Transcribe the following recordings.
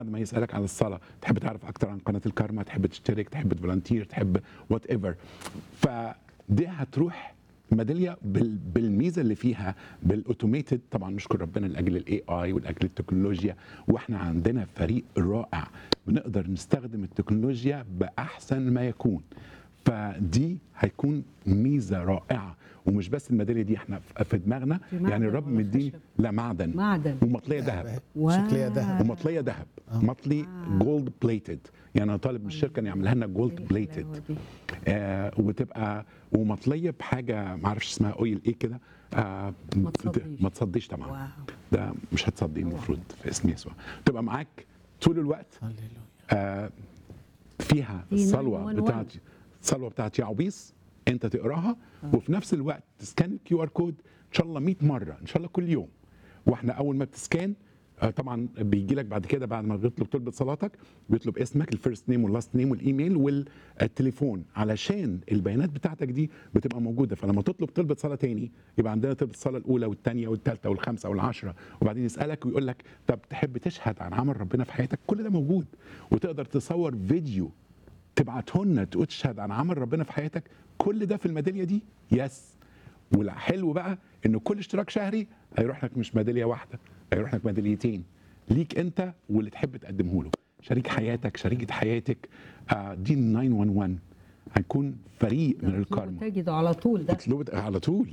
ما يسالك عن الصلاه تحب تعرف اكتر عن قناه الكارما تحب تشترك تحب تفولنتير تحب وات ايفر فدي هتروح ميداليه بال- بالميزه اللي فيها بالاوتوميتد طبعا نشكر ربنا لاجل الاي اي ولاجل التكنولوجيا واحنا عندنا فريق رائع بنقدر نستخدم التكنولوجيا باحسن ما يكون فدي هيكون ميزه رائعه ومش بس الميداليه دي احنا في- في دماغنا في معدن يعني الرب ولا مديني خشب؟ لا معدن معدن ومطليه ذهب شكلها ذهب ومطليه ذهب مطلي جولد بليتد يعني انا طالب من الشركه ان يعملها لنا جولد بليتد آه وتبقى ومطليه بحاجه ما اعرفش اسمها اويل ايه كده آه ما تصديش. ما تصديش طبعا واو ده مش هتصدي المفروض في اسم يسوع تبقى معاك طول الوقت هللويا آه فيها في الصلوه 911. بتاعت الصلوه بتاعت يعوبيس انت تقراها وفي نفس الوقت تسكان الكيو ار كود ان شاء الله 100 مره ان شاء الله كل يوم واحنا اول ما بتسكان آه، طبعا بيجي لك بعد كده بعد ما بيطلب طلبه صلاتك بيطلب اسمك الفيرست نيم واللاست نيم والايميل والتليفون علشان البيانات بتاعتك دي بتبقى موجوده فلما تطلب طلبه صلاه تاني يبقى عندنا طلبه الصلاه الاولى والثانيه والثالثه والخامسه والعشره وبعدين يسالك ويقول لك طب تحب تشهد عن عمل ربنا في حياتك كل ده موجود وتقدر تصور فيديو تبعته لنا تقول تشهد عن عمل ربنا في حياتك كل ده في الميداليه دي يس والحلو بقى ان كل اشتراك شهري هيروح لك مش ميداليه واحده هيروح لك ميداليتين ليك انت واللي تحب تقدمه له شريك حياتك شريكه حياتك آه دي 911 هيكون فريق من الكارما تجده على طول ده اطلبوا ده على طول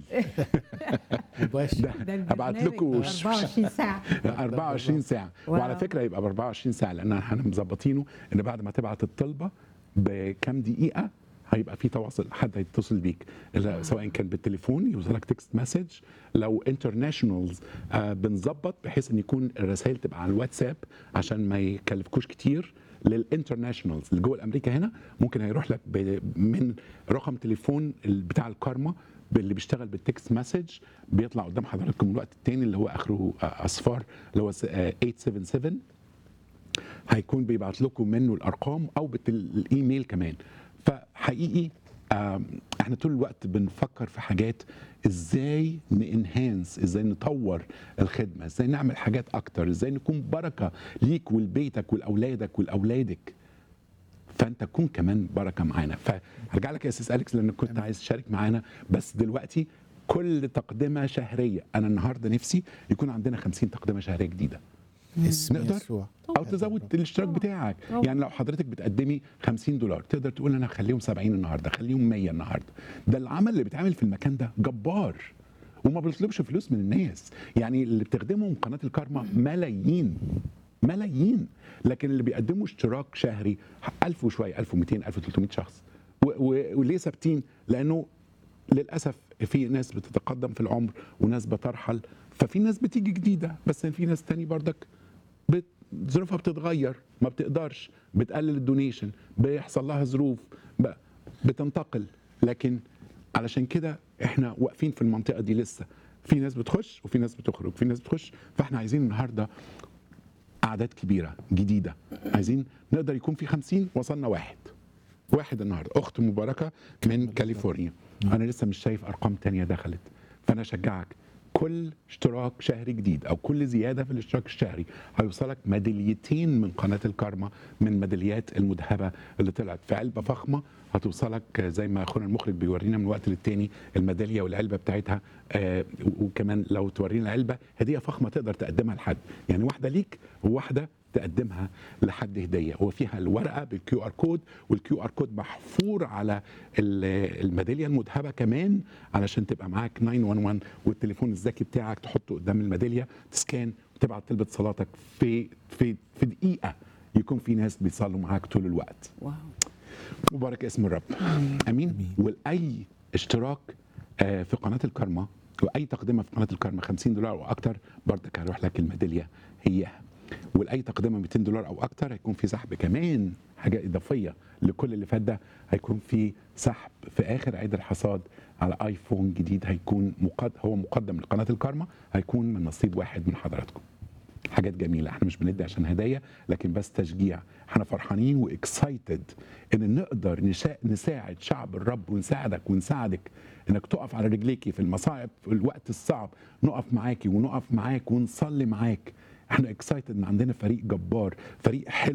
مباشر ده هبعت البرنامج لكم 24 ساعة 24 ساعه واو. وعلى فكره يبقى ب 24 ساعه لان احنا مظبطينه ان بعد ما تبعت الطلبه بكام دقيقه هيبقى في تواصل حد هيتصل بيك إذا سواء كان بالتليفون يوصلك تكست مسج لو انترناشونالز آه بنظبط بحيث ان يكون الرسائل تبقى على الواتساب عشان ما يكلفكوش كتير للانترناشونالز اللي جوه امريكا هنا ممكن هيروح لك ب- من رقم تليفون ال- بتاع الكارما اللي بيشتغل بالتكست مسج بيطلع قدام حضراتكم الوقت التاني اللي هو اخره آه، اصفار اللي هو س- آه، 877 هيكون بيبعت لكم منه الارقام او بالايميل كمان فحقيقي آم، احنا طول الوقت بنفكر في حاجات ازاي نانهانس ازاي نطور الخدمه ازاي نعمل حاجات اكتر ازاي نكون بركه ليك ولبيتك ولاولادك ولاولادك فانت تكون كمان بركه معانا فهرجع لك يا استاذ اليكس لان كنت عايز تشارك معانا بس دلوقتي كل تقدمه شهريه انا النهارده نفسي يكون عندنا 50 تقدمه شهريه جديده اسم نقدر؟ يسوع او تزود الاشتراك بتاعك طبعا. يعني لو حضرتك بتقدمي 50 دولار تقدر تقول انا هخليهم 70 النهارده خليهم 100 النهارده ده العمل اللي بيتعمل في المكان ده جبار وما بيطلبش فلوس من الناس يعني اللي بتخدمهم قناه الكارما ملايين ملايين لكن اللي بيقدموا اشتراك شهري 1000 وشويه 1200 1300 شخص و- و- وليه ثابتين لانه للاسف في ناس بتتقدم في العمر وناس بترحل ففي ناس بتيجي جديده بس في ناس تاني بردك بت- ظروفها بتتغير ما بتقدرش بتقلل الدونيشن بيحصل لها ظروف ب- بتنتقل لكن علشان كده احنا واقفين في المنطقه دي لسه في ناس بتخش وفي ناس بتخرج في ناس بتخش فاحنا عايزين النهارده اعداد كبيره جديده عايزين نقدر يكون في 50 وصلنا واحد واحد النهارده اخت مباركه من كاليفورنيا انا لسه مش شايف ارقام تانية دخلت فانا اشجعك كل اشتراك شهري جديد او كل زياده في الاشتراك الشهري هيوصلك ميداليتين من قناه الكارما من ميداليات المذهبه اللي طلعت في علبه فخمه هتوصلك زي ما اخونا المخرج بيورينا من وقت للتاني الميداليه والعلبه بتاعتها آه وكمان لو تورينا علبه هديه فخمه تقدر تقدمها لحد يعني واحده ليك وواحده تقدمها لحد هديه هو فيها الورقه بالكيو ار كود والكيو ار كود محفور على ال- الميداليه المذهبه كمان علشان تبقى معاك 911 والتليفون الذكي بتاعك تحطه قدام الميداليه تسكان وتبعت طلبه صلاتك في في في دقيقه يكون في ناس بيصلوا معاك طول الوقت واو مبارك اسم الرب امين واي اشتراك آه، في قناه الكارما واي تقدمه في قناه الكارما 50 دولار او اكتر برضك هيروح لك الميداليه هيها والاي تقدمه 200 دولار او اكتر هيكون في سحب كمان حاجه اضافيه لكل اللي فات ده هيكون في سحب في اخر عيد الحصاد على ايفون جديد هيكون مقد هو مقدم لقناه الكارما هيكون من نصيب واحد من حضراتكم حاجات جميله احنا مش بندي عشان هدايا لكن بس تشجيع احنا فرحانين واكسايتد ان نقدر نشا- نساعد شعب الرب ونساعدك ونساعدك انك تقف على رجليكي في المصاعب في الوقت الصعب نقف معاكي ونقف معاك ونصلي معاك احنا اكسايتد ان عندنا فريق جبار فريق حلو